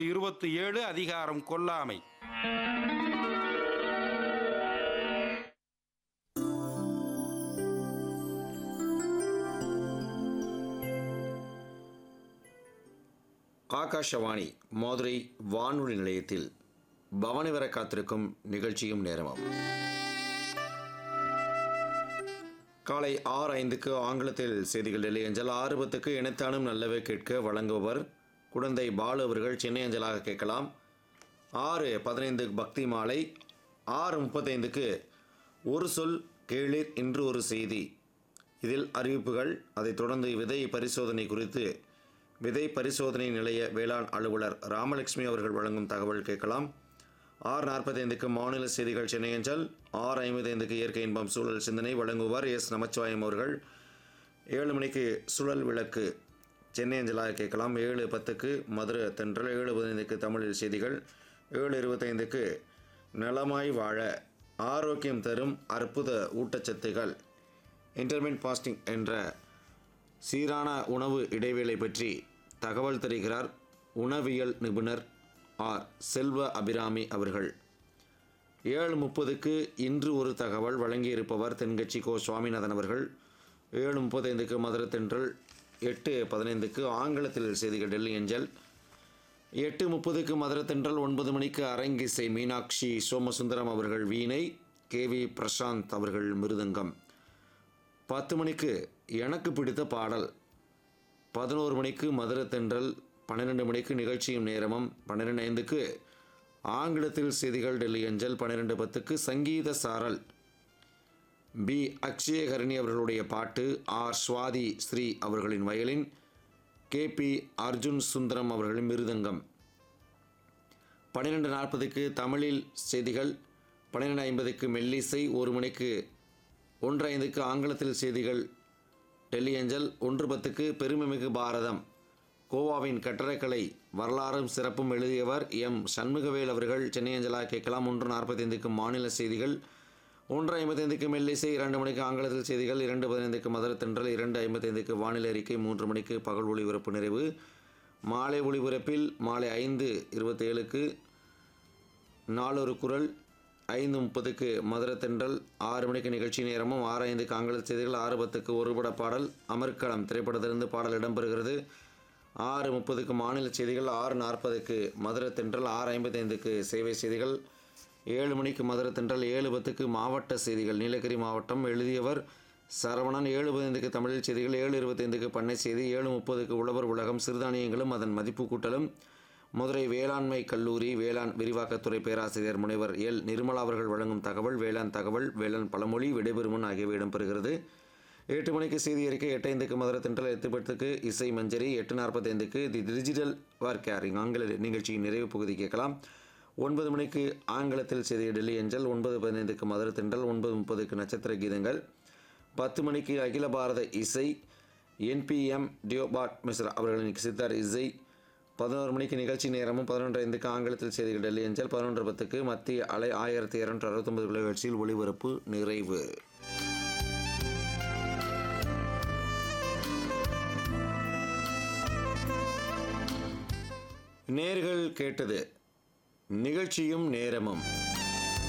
இருபத்தி ஏழு அதிகாரம் கொல்லாமை ஆகாஷவாணி மதுரை வானொலி நிலையத்தில் பவனி வர காத்திருக்கும் நிகழ்ச்சியும் நேரமும் காலை ஆறு ஐந்துக்கு ஆங்கிலத்தில் செய்திகள் டெல்லி அஞ்சல் ஆறு பத்துக்கு இணைத்தானும் நல்லவே கேட்க வழங்குபவர் குழந்தை பாலு அவர்கள் சென்னை அஞ்சலாக கேட்கலாம் ஆறு பதினைந்து பக்தி மாலை ஆறு முப்பத்தைந்துக்கு ஒரு சொல் கேளிர் இன்று ஒரு செய்தி இதில் அறிவிப்புகள் அதைத் தொடர்ந்து விதை பரிசோதனை குறித்து விதை பரிசோதனை நிலைய வேளாண் அலுவலர் ராமலட்சுமி அவர்கள் வழங்கும் தகவல் கேட்கலாம் ஆறு நாற்பத்தைந்துக்கு மாநில செய்திகள் சென்னை அஞ்சல் ஆறு ஐம்பத்தைந்துக்கு இயற்கை இன்பம் சூழல் சிந்தனை வழங்குவார் எஸ் நமச்சிவாயம் அவர்கள் ஏழு மணிக்கு சுழல் விளக்கு சென்னை அஞ்சலாக கேட்கலாம் ஏழு பத்துக்கு மதுரை தென்றல் ஏழு பதினைந்துக்கு தமிழில் செய்திகள் ஏழு இருபத்தைந்துக்கு நலமாய் வாழ ஆரோக்கியம் தரும் அற்புத ஊட்டச்சத்துகள் இன்டர்மெண்ட் ஃபாஸ்டிங் என்ற சீரான உணவு இடைவேளை பற்றி தகவல் தருகிறார் உணவியல் நிபுணர் ஆர் செல்வ அபிராமி அவர்கள் ஏழு முப்பதுக்கு இன்று ஒரு தகவல் வழங்கியிருப்பவர் தென்கட்சி கோ சுவாமிநாதன் அவர்கள் ஏழு முப்பத்தைந்துக்கு மதுரை தென்றல் எட்டு பதினைந்துக்கு ஆங்கிலத்தில் செய்திகள் டெல்லி அஞ்சல் எட்டு முப்பதுக்கு மதுரை தென்றல் ஒன்பது மணிக்கு அரங்கிசை மீனாட்சி சோமசுந்தரம் அவர்கள் வீணை கே வி பிரசாந்த் அவர்கள் மிருதங்கம் பத்து மணிக்கு எனக்கு பிடித்த பாடல் பதினோரு மணிக்கு மதுரை தென்றல் பன்னிரெண்டு மணிக்கு நிகழ்ச்சியும் நேரமும் பன்னிரெண்டு ஐந்துக்கு ஆங்கிலத்தில் செய்திகள் டெல்லி அஞ்சல் பன்னிரெண்டு பத்துக்கு சங்கீத சாரல் பி அக்ஷயகரணி அவர்களுடைய பாட்டு ஆர் சுவாதி ஸ்ரீ அவர்களின் violin K P Arjun Sundaram அவர்களின் மிருதங்கம் பன்னிரெண்டு நாற்பதுக்கு தமிழில் செய்திகள் பன்னிரெண்டு ஐம்பதுக்கு மெல்லிசை ஒரு மணிக்கு ஒன்று ஐந்துக்கு ஆங்கிலத்தில் செய்திகள் டெல்லி அஞ்சல் ஒன்று பத்துக்கு பெருமைமிகு பாரதம் கோவாவின் கட்டடக்கலை வரலாறும் சிறப்பும் எழுதியவர் எம் சண்முகவேல் அவர்கள் சென்னை அஞ்சலாக கேட்கலாம் ஒன்று நாற்பத்தைந்துக்கு மாநில செய்திகள் ஒன்று ஐம்பத்தைந்துக்கு மெல்லிசை இரண்டு மணிக்கு ஆங்கிலத்தில் செய்திகள் இரண்டு பதினைந்துக்கு மதுரை தென்றல் இரண்டு ஐம்பத்தைந்துக்கு வானிலை அறிக்கை மூன்று மணிக்கு பகல் ஒளிபரப்பு நிறைவு மாலை ஒளிபரப்பில் மாலை ஐந்து இருபத்தேழுக்கு நாளொரு குரல் ஐந்து முப்பதுக்கு மதுரை தென்றல் ஆறு மணிக்கு நிகழ்ச்சி நேரமும் ஆறு ஐந்துக்கு ஆங்கில செய்திகள் ஆறு பத்துக்கு ஒருபட பாடல் அமர்க்களம் திரைப்படத்திலிருந்து பாடல் இடம்பெறுகிறது ஆறு முப்பதுக்கு மாநில செய்திகள் ஆறு நாற்பதுக்கு மதுரை தென்றல் ஆறு ஐம்பத்தைந்துக்கு சேவை செய்திகள் ஏழு மணிக்கு மதுரை தென்றல் ஏழு பத்துக்கு மாவட்ட செய்திகள் நீலகிரி மாவட்டம் எழுதியவர் சரவணன் ஏழு பதினைந்துக்கு தமிழில் செய்திகள் ஏழு இருபத்தைந்துக்கு பண்ணை செய்தி ஏழு முப்பதுக்கு உழவர் உலகம் சிறுதானியங்களும் அதன் மதிப்பு கூட்டலும் மதுரை வேளாண்மை கல்லூரி வேளாண் விரிவாக்கத்துறை பேராசிரியர் முனைவர் எல் நிர்மலா அவர்கள் வழங்கும் தகவல் வேளாண் தகவல் வேளாண் பழமொழி விடைபெறுமுன் ஆகியவை இடம்பெறுகிறது எட்டு மணிக்கு செய்தி அறிக்கை எட்டு ஐந்துக்கு மதுரை தென்றல் எட்டு பத்துக்கு இசை மஞ்சரி எட்டு நாற்பத்தைந்துக்கு தி டிஜிட்டல் வார் கேரிங் ஆங்கில நிகழ்ச்சியின் நிறைவு பகுதி கேட்கலாம் ஒன்பது மணிக்கு ஆங்கிலத்தில் செய்தி டெல்லி அஞ்சல் ஒன்பது பதினைந்துக்கு மதுரை தென்றல் ஒன்பது முப்பதுக்கு நட்சத்திர கீதங்கள் பத்து மணிக்கு அகில பாரத இசை என்பிஎம் டியோபாட் மிஸ்ரா அவர்களின் சித்தார் இசை பதினோரு மணிக்கு நிகழ்ச்சி நேரமும் பதினொன்று ஐந்துக்கு ஆங்கிலத்தில் செய்திகள் டெல்லி அஞ்சல் பதினொன்று பத்துக்கு மத்திய அலை ஆயிரத்தி இரநூற்றி அறுபத்தொன்பது நிகழ்ச்சியில் ஒளிபரப்பு நிறைவு நேர்கள் கேட்டது நிகழ்ச்சியும் நேரமும்